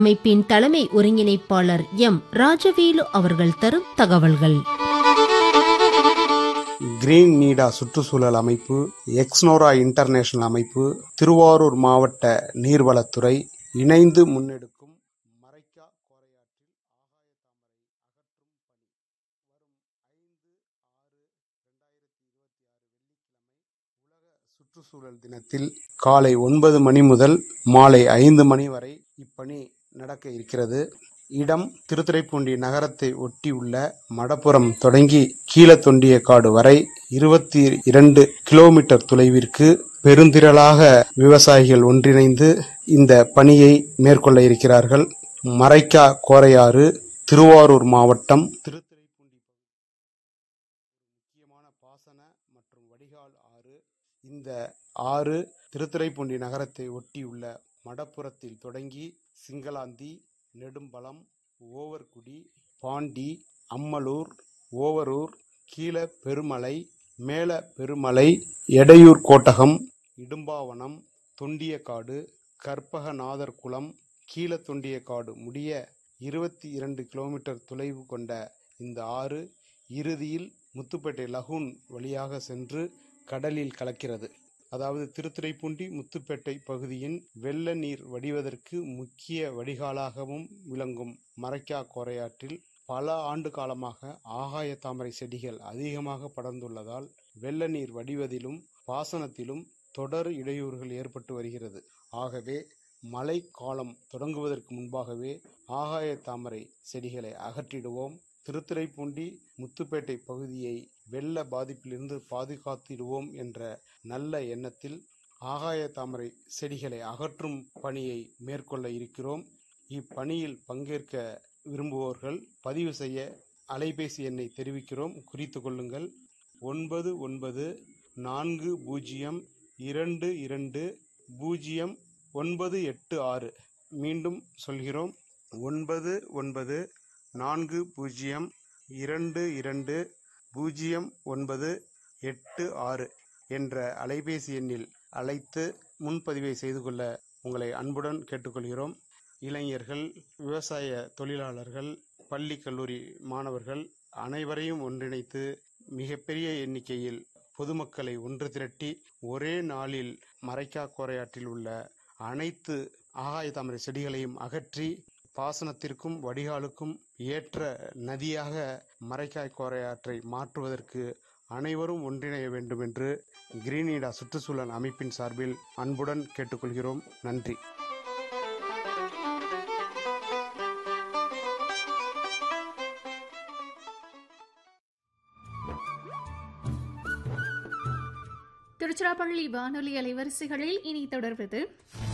அமைப்பின் தலைமை ஒருங்கிணைப்பாளர் எம் ராஜவேலு அவர்கள் தரும் தகவல்கள் கிரீன் நீடா சுற்றுச்சூழல் அமைப்பு எக்ஸ்னோரா இன்டர்நேஷனல் அமைப்பு திருவாரூர் மாவட்ட நீர்வளத்துறை இணைந்து முன்னெடுக்கும் மரைக்கா கோரையாற்றில் ஆகாய தாமரை அகற்றும் பணி வரும் ஐந்து ஆறு ரெண்டாயிரத்தி இருபத்தி ஆறு வெள்ளிக்கிழமை உலக சுற்றுச்சூழல் தினத்தில் காலை ஒன்பது மணி முதல் மாலை ஐந்து மணி வரை இப்பணி நடக்க இருக்கிறது இடம் திருத்துறைப்பூண்டி நகரத்தை ஒட்டியுள்ள மடப்புறம் தொடங்கி கீழத்தொண்டியக்காடு வரை இருபத்தி இரண்டு கிலோமீட்டர் தொலைவிற்கு பெருந்திரளாக விவசாயிகள் ஒன்றிணைந்து இந்த பணியை மேற்கொள்ள இருக்கிறார்கள் மரைக்கா கோரையாறு திருவாரூர் மாவட்டம் திருத்துறைப்பூண்டி முக்கியமான பாசன மற்றும் வடிகால் ஆறு இந்த ஆறு திருத்துறைப்பூண்டி நகரத்தை ஒட்டியுள்ள மடப்புறத்தில் தொடங்கி சிங்களாந்தி நெடும்பலம் ஓவர்குடி பாண்டி அம்மலூர் ஓவரூர் கீழ பெருமலை மேல பெருமலை எடையூர் கோட்டகம் இடும்பாவனம் தொண்டியக்காடு கற்பகநாதர் குளம் கீழ தொண்டியக்காடு முடிய இருபத்தி இரண்டு கிலோமீட்டர் தொலைவு கொண்ட இந்த ஆறு இறுதியில் முத்துப்பேட்டை லகூன் வழியாக சென்று கடலில் கலக்கிறது அதாவது திருத்துறைப்பூண்டி முத்துப்பேட்டை பகுதியின் வெள்ள நீர் வடிவதற்கு முக்கிய வடிகாலாகவும் விளங்கும் மரைக்கா கோரையாற்றில் பல ஆண்டு காலமாக ஆகாய தாமரை செடிகள் அதிகமாக படர்ந்துள்ளதால் வெள்ள நீர் வடிவதிலும் பாசனத்திலும் தொடர் இடையூறுகள் ஏற்பட்டு வருகிறது ஆகவே மழை காலம் தொடங்குவதற்கு முன்பாகவே ஆகாய தாமரை செடிகளை அகற்றிடுவோம் திருத்துறைப்பூண்டி முத்துப்பேட்டை பகுதியை வெள்ள பாதிப்பிலிருந்து பாதுகாத்திடுவோம் என்ற நல்ல எண்ணத்தில் ஆகாய தாமரை செடிகளை அகற்றும் பணியை மேற்கொள்ள இருக்கிறோம் இப்பணியில் பங்கேற்க விரும்புவோர்கள் பதிவு செய்ய அலைபேசி எண்ணை தெரிவிக்கிறோம் குறித்து கொள்ளுங்கள் ஒன்பது ஒன்பது நான்கு பூஜ்ஜியம் இரண்டு இரண்டு பூஜ்ஜியம் ஒன்பது எட்டு ஆறு மீண்டும் சொல்கிறோம் ஒன்பது ஒன்பது நான்கு பூஜ்ஜியம் இரண்டு இரண்டு பூஜ்ஜியம் ஒன்பது எட்டு ஆறு என்ற அலைபேசி எண்ணில் அழைத்து முன்பதிவை செய்து கொள்ள உங்களை அன்புடன் கேட்டுக்கொள்கிறோம் இளைஞர்கள் விவசாய தொழிலாளர்கள் பள்ளி கல்லூரி மாணவர்கள் அனைவரையும் ஒன்றிணைத்து மிகப்பெரிய எண்ணிக்கையில் பொதுமக்களை ஒன்று திரட்டி ஒரே நாளில் மரைக்கா கோரையாற்றில் உள்ள அனைத்து ஆகாய தாமரை செடிகளையும் அகற்றி பாசனத்திற்கும் வடிகாலுக்கும் ஏற்ற நதியாக மரைக்காய் கோரையாற்றை மாற்றுவதற்கு அனைவரும் ஒன்றிணைய வேண்டும் என்று கிரீனிடா சுற்றுச்சூழல் அமைப்பின் சார்பில் அன்புடன் கேட்டுக்கொள்கிறோம் நன்றி திருச்சிராப்பள்ளி வானொலி அலைவரிசைகளில் இனி தொடர்வது